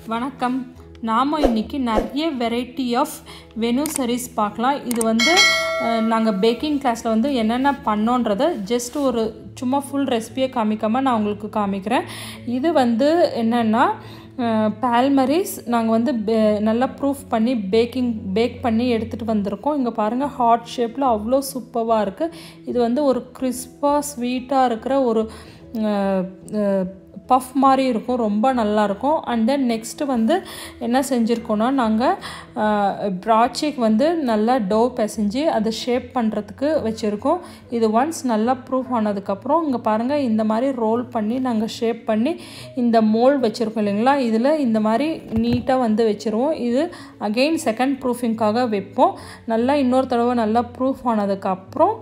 வணக்கம் நாம் இன்றைக்கி நிறைய வெரைட்டி ஆஃப் வெனு sarees பார்க்கலாம் இது வந்து நாங்கள் பேக்கிங் கிளாஸில் வந்து என்னென்ன பண்ணோன்றதை ஜஸ்ட் ஒரு சும்மா ஃபுல் ரெசிபியை காமிக்காமல் நான் உங்களுக்கு காமிக்கிறேன் இது வந்து என்னென்னா பால்மரிஸ் நாங்கள் வந்து பே- நல்லா ப்ரூஃப் பண்ணி பேக்கிங் பேக் பண்ணி எடுத்துகிட்டு வந்திருக்கோம் இங்கே பாருங்கள் ஹார்ட் ஷேப்பில் அவ்வளோ சூப்பராக இருக்குது இது வந்து ஒரு கிறிஸ்பாக ஸ்வீட்டாக இருக்கிற ஒரு பஃப் மாதிரி இருக்கும் ரொம்ப நல்லாயிருக்கும் அண்ட் தென் நெக்ஸ்ட்டு வந்து என்ன செஞ்சுருக்கோன்னா நாங்கள் ப்ராச்சிக் வந்து நல்லா டோ பிசைஞ்சு அதை ஷேப் பண்ணுறதுக்கு வச்சுருக்கோம் இது ஒன்ஸ் நல்லா ப்ரூஃப் ஆனதுக்கப்புறம் இங்கே பாருங்கள் இந்த மாதிரி ரோல் பண்ணி நாங்கள் ஷேப் பண்ணி இந்த மோல் வச்சுருக்கோம் இல்லைங்களா இதில் இந்த மாதிரி நீட்டாக வந்து வச்சுருவோம் இது அகெயின் செகண்ட் ப்ரூஃபிங்காக வைப்போம் நல்லா இன்னொரு தடவை நல்லா ப்ரூஃப் ஆனதுக்கப்புறம்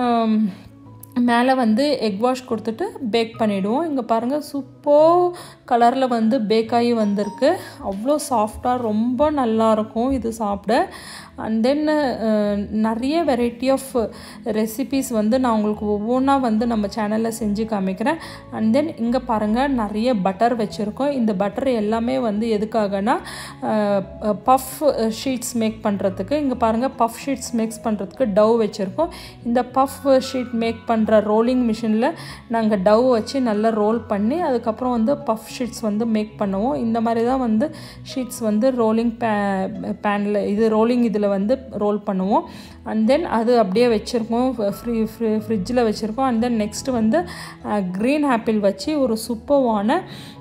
மேலே வந்து எக் வாஷ் கொடுத்துட்டு பேக் பண்ணிவிடுவோம் இங்கே பாருங்கள் சூப்பர் கலரில் வந்து பேக் ஆகி வந்திருக்கு அவ்வளோ சாஃப்டாக ரொம்ப நல்லாயிருக்கும் இது சாப்பிட அண்ட் தென் நிறைய வெரைட்டி ஆஃப் ரெசிபீஸ் வந்து நான் உங்களுக்கு ஒவ்வொன்றா வந்து நம்ம சேனலில் செஞ்சு காமிக்கிறேன் அண்ட் தென் இங்கே பாருங்கள் நிறைய பட்டர் வச்சுருக்கோம் இந்த பட்டர் எல்லாமே வந்து எதுக்காகனா பஃப் ஷீட்ஸ் மேக் பண்ணுறதுக்கு இங்கே பாருங்கள் பஃப் ஷீட்ஸ் மேக்ஸ் பண்ணுறதுக்கு டவ் வச்சுருக்கோம் இந்த பஃப் ஷீட் மேக் பண்ணுற ரோலிங் மிஷினில் நாங்கள் டவ் வச்சு நல்லா ரோல் பண்ணி அதுக்கப்புறம் வந்து பஃப் ஷீட்ஸ் வந்து மேக் பண்ணுவோம் இந்த மாதிரி தான் வந்து ஷீட்ஸ் வந்து ரோலிங் பே பேனில் இது ரோலிங் இதில் வந்து ரோல் பண்ணுவோம் அண்ட் தென் அது அப்படியே வச்சுருக்கோம் ஃப்ரீ ஃப்ரி ஃப்ரிட்ஜில் வச்சுருக்கோம் அண்ட் தென் நெக்ஸ்ட்டு வந்து க்ரீன் ஆப்பிள் வச்சு ஒரு சூப்பர்வான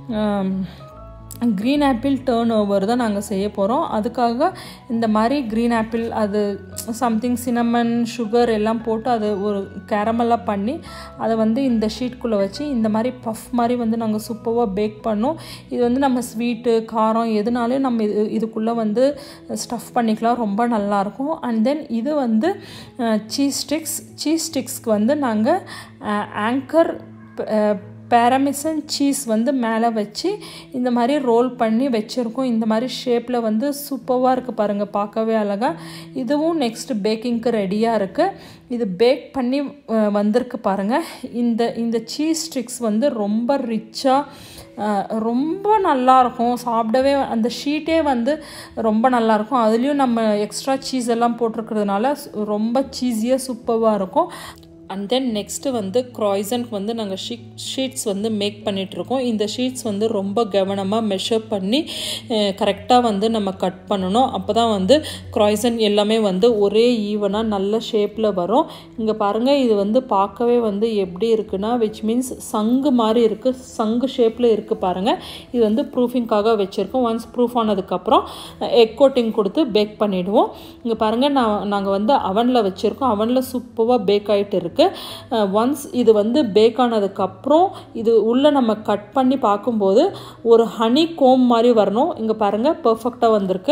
க்ரீன் ஆப்பிள் டேர்ன் ஓவர் தான் நாங்கள் செய்ய போகிறோம் அதுக்காக இந்த மாதிரி க்ரீன் ஆப்பிள் அது சம்திங் சினமன் சுகர் எல்லாம் போட்டு அது ஒரு கேரமெல்லாம் பண்ணி அதை வந்து இந்த ஷீட்குள்ளே வச்சு இந்த மாதிரி பஃப் மாதிரி வந்து நாங்கள் சூப்பராக பேக் பண்ணோம் இது வந்து நம்ம ஸ்வீட்டு காரம் எதுனாலும் நம்ம இது இதுக்குள்ளே வந்து ஸ்டஃப் பண்ணிக்கலாம் ரொம்ப நல்லாயிருக்கும் அண்ட் தென் இது வந்து சீஸ் ஸ்டிக்ஸ் சீஸ் ஸ்டிக்ஸ்க்கு வந்து நாங்கள் ஆங்கர் பேரமிசன் சீஸ் வந்து மேலே வச்சு இந்த மாதிரி ரோல் பண்ணி வச்சுருக்கோம் இந்த மாதிரி ஷேப்பில் வந்து சூப்பராக இருக்குது பாருங்கள் பார்க்கவே அழகாக இதுவும் நெக்ஸ்ட் பேக்கிங்க்கு ரெடியாக இருக்குது இது பேக் பண்ணி அஹ், வந்திருக்கு பாருங்கள் இந்த இந்த சீஸ் ஸ்டிக்ஸ் வந்து ரொம்ப ரிச்சாக ரொம்ப நல்லாயிருக்கும் சாப்பிடவே அந்த ஷீட்டே வந்து ரொம்ப நல்லாயிருக்கும் அதுலேயும் நம்ம எக்ஸ்ட்ரா சீஸ் எல்லாம் போட்டிருக்கிறதுனால ரொம்ப சீஸியாக சூப்பராக இருக்கும் அண்ட் தென் நெக்ஸ்ட்டு வந்து க்ராய்சன்க்கு வந்து நாங்கள் ஷீட் ஷீட்ஸ் வந்து மேக் பண்ணிகிட்ருக்கோம் இந்த ஷீட்ஸ் வந்து ரொம்ப கவனமாக மெஷர் பண்ணி கரெக்டாக வந்து நம்ம கட் பண்ணணும் அப்போ தான் வந்து க்ராய்சன் எல்லாமே வந்து ஒரே ஈவனாக நல்ல ஷேப்பில் வரும் இங்கே பாருங்கள் இது வந்து பார்க்கவே வந்து எப்படி இருக்குன்னா விச் மீன்ஸ் சங்கு மாதிரி இருக்குது சங்கு ஷேப்பில் இருக்குது பாருங்கள் இது வந்து ப்ரூஃபிங்காக வச்சுருக்கோம் ஒன்ஸ் ப்ரூஃப் ஆனதுக்கப்புறம் எக் கோட்டிங் கொடுத்து பேக் பண்ணிவிடுவோம் இங்கே பாருங்கள் நான் நாங்கள் வந்து அவனில் வச்சுருக்கோம் அவனில் சூப்பராக பேக் ஆகிட்டு இருக்குது ஒன்ஸ் இது வந்து பேக் ஆனதுக்கப்புறம் இது உள்ளே நம்ம கட் பண்ணி பார்க்கும்போது ஒரு ஹனி கோம் மாதிரி வரணும் இங்கே பாருங்கள் பர்ஃபெக்டாக வந்திருக்கு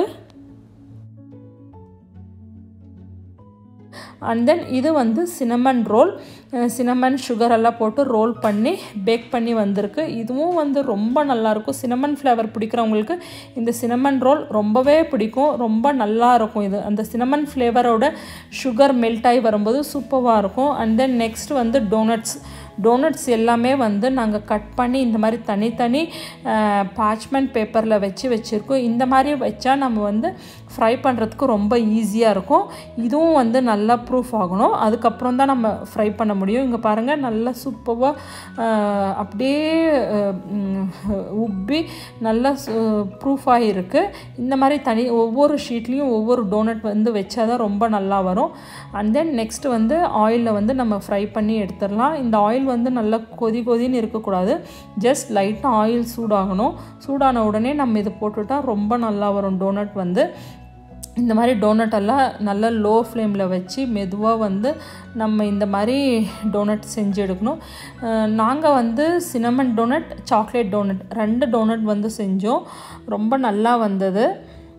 அண்ட் தென் இது வந்து சினமன் ரோல் சினமன் சுகர் எல்லாம் போட்டு ரோல் பண்ணி பேக் பண்ணி வந்திருக்கு இதுவும் வந்து ரொம்ப நல்லாயிருக்கும் சினமன் ஃப்ளேவர் பிடிக்கிறவங்களுக்கு இந்த சினமன் ரோல் ரொம்பவே பிடிக்கும் ரொம்ப நல்லா இருக்கும் இது அந்த சினமன் ஃப்ளேவரோட சுகர் மெல்ட் ஆகி வரும்போது சூப்பராக இருக்கும் அண்ட் தென் நெக்ஸ்ட் வந்து டோனட்ஸ் டோனட்ஸ் எல்லாமே வந்து நாங்கள் கட் பண்ணி இந்த மாதிரி தனித்தனி பார்ச்மெண்ட் பேப்பரில் வச்சு வச்சுருக்கோம் இந்த மாதிரி வச்சா நம்ம வந்து ஃப்ரை பண்ணுறதுக்கு ரொம்ப ஈஸியாக இருக்கும் இதுவும் வந்து நல்லா ப்ரூஃப் ஆகணும் அதுக்கப்புறம் தான் நம்ம ஃப்ரை பண்ண முடியும் இங்கே பாருங்கள் நல்லா சூப்பராக அப்படியே அஹ், உம், உப்பி நல்லா ப்ரூஃப் ஆகிருக்கு இந்த மாதிரி தனி ஒவ்வொரு ஷீட்லேயும் ஒவ்வொரு டோனட் வந்து வச்சா தான் ரொம்ப நல்லா வரும் அண்ட் தென் நெக்ஸ்ட் வந்து ஆயிலில் வந்து நம்ம ஃப்ரை பண்ணி எடுத்துடலாம் இந்த ஆயில் வந்து நல்லா கொதி கொதின்னு இருக்கக்கூடாது ஜஸ்ட் லைட்டாக ஆயில் சூடாகணும் சூடான உடனே நம்ம இது போட்டுட்டா ரொம்ப நல்லா வரும் டோனட் வந்து இந்த மாதிரி டோனட் எல்லாம் நல்லா லோ ஃப்ளேமில் வச்சு மெதுவாக வந்து நம்ம இந்த மாதிரி டோனட் செஞ்சு எடுக்கணும் நாங்கள் வந்து சினமன் டோனட் சாக்லேட் டோனட் ரெண்டு டோனட் வந்து செஞ்சோம் ரொம்ப நல்லா வந்தது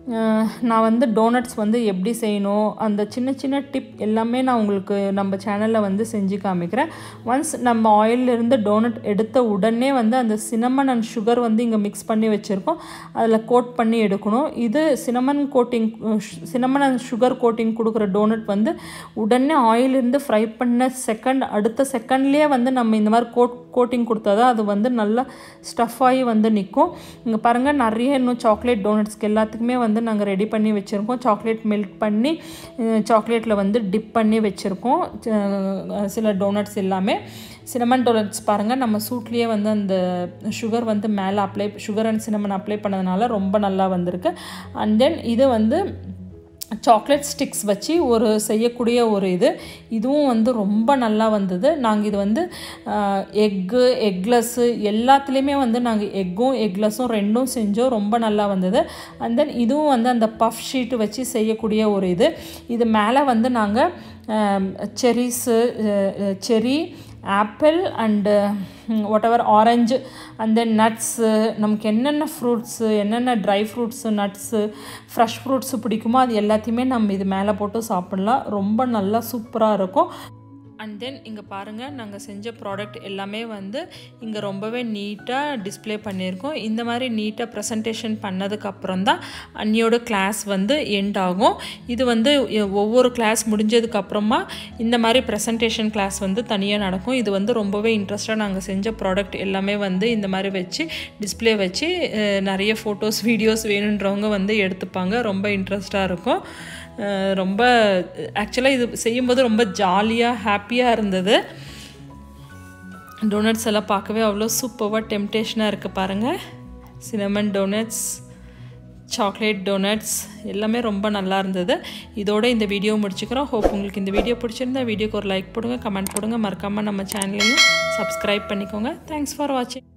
அஹ், நான் வந்து டோனட்ஸ் வந்து எப்படி செய்யணும் அந்த சின்ன சின்ன டிப் எல்லாமே நான் உங்களுக்கு நம்ம சேனலில் வந்து செஞ்சு காமிக்கிறேன் ஒன்ஸ் நம்ம ஆயில்ல இருந்து டோனட் எடுத்த உடனே வந்து அந்த சினமன் அண்ட் சுகர் வந்து இங்கே மிக்ஸ் பண்ணி வச்சுருக்கோம் அதில் கோட் பண்ணி எடுக்கணும் இது cinnamon coating cinnamon and sugar coating கொடுக்குற டோனட் வந்து உடனே ஆயிலிருந்து ஃப்ரை பண்ண செகண்ட் அடுத்த செகண்ட்லேயே வந்து நம்ம இந்த மாதிரி கோட் கோட்டிங் கொடுத்தா தான் அது வந்து நல்லா ஸ்டஃப் ஆகி வந்து நிற்கும் இங்கே பாருங்கள் நிறைய இன்னும் சாக்லேட் டோனட்ஸ்க்கு எல்லாத்துக்குமே வந்து நாங்கள் ரெடி பண்ணி வச்சுருக்கோம் சாக்லேட் மெல்ட் பண்ணி சாக்லேட்டில் வந்து டிப் பண்ணி வச்சுருக்கோம் அஹ் சில டோனட்ஸ் எல்லாமே சினமன் டோனட்ஸ் பாருங்கள் நம்ம சூட்லேயே வந்து அந்த சுகர் வந்து மேலே apply sugar and cinnamon apply பண்ணதுனால ரொம்ப நல்லா வந்திருக்கு அண்ட் தென் இது வந்து சாக்லேட் ஸ்டிக்ஸ் வச்சு ஒரு செய்யக்கூடிய ஒரு இது இதுவும் வந்து ரொம்ப நல்லா வந்தது நாங்கள் இது வந்து எக்கு எக்லஸ்ஸு எல்லாத்துலேயுமே வந்து நாங்கள் எக்கும் எக்லஸும் ரெண்டும் செஞ்சோம் ரொம்ப நல்லா வந்தது அண்ட் தென் இதுவும் வந்து அந்த பஃப் ஷீட்டு வச்சு செய்யக்கூடிய ஒரு இது இது மேலே வந்து நாங்கள் cherries cherry apple and whatever orange and then nuts நமக்கு என்னென்ன ஃப்ரூட்ஸு என்னென்ன dry fruits nuts fresh fruits பிடிக்குமோ அது எல்லாத்தையுமே நம்ம இது மேலே போட்டு சாப்பிட்லாம் ரொம்ப நல்லா சூப்பராக இருக்கும் அண்ட் தென் இங்கே பாருங்கள் நாங்கள் செஞ்ச ப்ராடக்ட் எல்லாமே வந்து இங்கே ரொம்பவே நீட்டாக டிஸ்ப்ளே பண்ணியிருக்கோம் இந்த மாதிரி நீட்டாக ப்ரெசன்டேஷன் பண்ணதுக்கப்புறம் தான் அன்னியோட கிளாஸ் வந்து எண்ட் ஆகும் இது வந்து எ- ஒவ்வொரு கிளாஸ் முடிஞ்சதுக்கப்புறமா இந்த மாதிரி ப்ரெசன்டேஷன் கிளாஸ் வந்து தனியாக நடக்கும் இது வந்து ரொம்பவே இன்ட்ரெஸ்ட்டாக நாங்கள் செஞ்ச ப்ராடக்ட் எல்லாமே வந்து இந்த மாதிரி வச்சு டிஸ்ப்ளே வச்சு அஹ், நிறைய ஃபோட்டோஸ் வீடியோஸ் வேணுன்றவங்க வந்து எடுத்துப்பாங்க ரொம்ப இன்ட்ரெஸ்ட்டாக இருக்கும் அஹ், ரொம்ப ஆக்சுவலாக இது செய்யும்போது ரொம்ப ஜாலியாக ஹாப்பியாக இருந்தது டோனட்ஸ் எல்லாம் பார்க்கவே அவ்வளோ சூப்பராக டெம்டேஷனாக இருக்குது பாருங்கள் சினமன் டோனட்ஸ் சாக்லேட் டோனட்ஸ் எல்லாமே ரொம்ப நல்லா இருந்தது இதோட இந்த வீடியோ முடிச்சுக்கிறோம் ஹோப் உங்களுக்கு இந்த வீடியோ பிடிச்சிருந்தா வீடியோக்கு ஒரு லைக் போடுங்க கமெண்ட் போடுங்க மறக்காமல் நம்ம சேனலையும் சப்ஸ்கிரைப் பண்ணிக்கோங்க தேங்க்ஸ் ஃபார் வாட்சிங்